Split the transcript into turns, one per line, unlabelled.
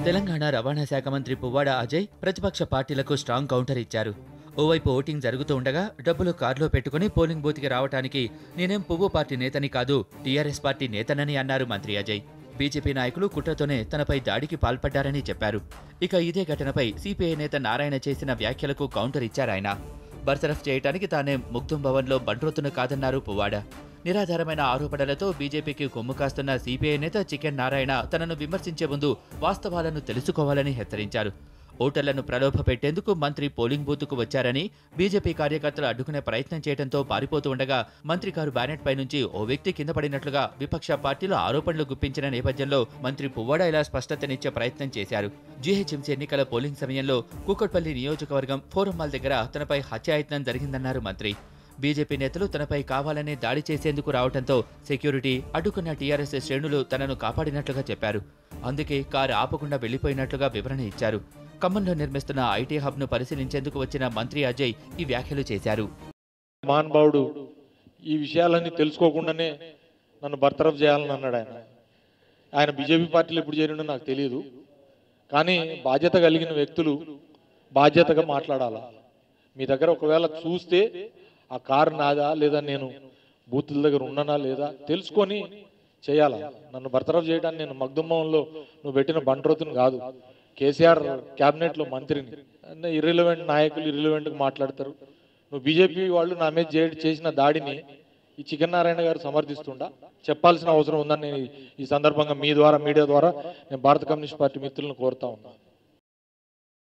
తెలంగాణ రవాణా శాఖ మంత్రి పువ్వాడ అజయ్ ప్రతిపక్ష పార్టీలకు స్ట్రాంగ్ కౌంటర్ ఇచ్చారు ఓవైపు ఓటింగ్ జరుగుతూ ఉండగా డబ్బులు కారులో పెట్టుకుని పోలింగ్ బూత్కి రావటానికి నేనేం పువ్వు పార్టీ నేతని కాదు టీఆర్ఎస్ పార్టీ నేతనని అన్నారు మంత్రి అజయ్ బీజేపీ నాయకులు కుట్రతోనే తనపై దాడికి పాల్పడ్డారని చెప్పారు ఇక ఇదే ఘటనపై సిపిఐ నేత నారాయణ చేసిన వ్యాఖ్యలకు కౌంటర్ ఇచ్చారాయన బర్తరఫ్ చేయటానికి తానే ముగ్ధుం భవన్లో బంట్రోతును కాదన్నారు పువ్వాడ నిరాధారమైన ఆరోపణలతో బీజేపీకి కొమ్ము కాస్తున్న సిపిఐ నేత చికెన్ నారాయణ తనను విమర్శించే ముందు వాస్తవాలను తెలుసుకోవాలని హెచ్చరించారు ఓటర్లను ప్రలోభ పెట్టేందుకు మంత్రి పోలింగ్ బూత్కు వచ్చారని బీజేపీ కార్యకర్తలు అడ్డుకునే ప్రయత్నం చేయడంతో పారిపోతూ ఉండగా మంత్రి కారు బ్యానెట్ పై నుంచి ఓ వ్యక్తి కింద పడినట్లుగా విపక్ష పార్టీలు ఆరోపణలు గుప్పించిన నేపథ్యంలో మంత్రి పువ్వాడ ఇలా స్పష్టతనిచ్చే ప్రయత్నం చేశారు జీహెచ్ఎంసీ ఎన్నికల పోలింగ్ సమయంలో కూకట్పల్లి నియోజకవర్గం ఫోరం మాల్ దగ్గర తనపై హత్యాయత్నం జరిగిందన్నారు మంత్రి బీజేపీ నేతలు తనపై కావాలనే దాడి చేసేందుకు రావడంతో సెక్యూరిటీ అడ్డుకున్న టీఆర్ఎస్ శ్రేణులు తనను కాపాడినట్లుగా చెప్పారు అందుకే కారు ఆపకుండా వెళ్లిపోయినట్లుగా వివరణ ఇచ్చారు ఖమ్మంలో నిర్మిస్తున్న ఐటీ హబ్ ను పరిశీలించేందుకు వచ్చిన మంత్రి అజయ్ ఈ వ్యాఖ్యలు చేశారు
మహానుభావుడు ఈ విషయాలన్నీ తెలుసుకోకుండానే నన్ను బర్తరఫ్ చేయాలని అన్నాడు ఆయన ఆయన బీజేపీ పార్టీలో ఎప్పుడు చేరిండో నాకు తెలియదు కానీ బాధ్యత కలిగిన వ్యక్తులు బాధ్యతగా మాట్లాడాలా మీ దగ్గర ఒకవేళ చూస్తే ఆ కారు నాదా లేదా నేను బూతుల దగ్గర ఉన్నానా లేదా తెలుసుకొని చేయాలా నన్ను బర్తరఫ్ చేయడానికి నేను మగ్దుమ్మంలో నువ్వు పెట్టిన బంట్రోతుని కాదు కేసీఆర్ క్యాబినెట్లో మంత్రిని ఇర్రిలవెంట్ నాయకులు ఇర్రిలవెంట్గా మాట్లాడతారు నువ్వు బీజేపీ వాళ్ళు నా మీద చే- చేసిన దాడిని ఈ చికెన్ నారాయణ గారు సమర్థిస్తుండా చెప్పాల్సిన అవసరం ఉందని నేను ఈ- ఈ సందర్భంగా మీ ద్వారా మీడియా ద్వారా నేను భారత కమ్యూనిస్ట్ పార్టీ మిత్రులను కోరుతా ఉన్నా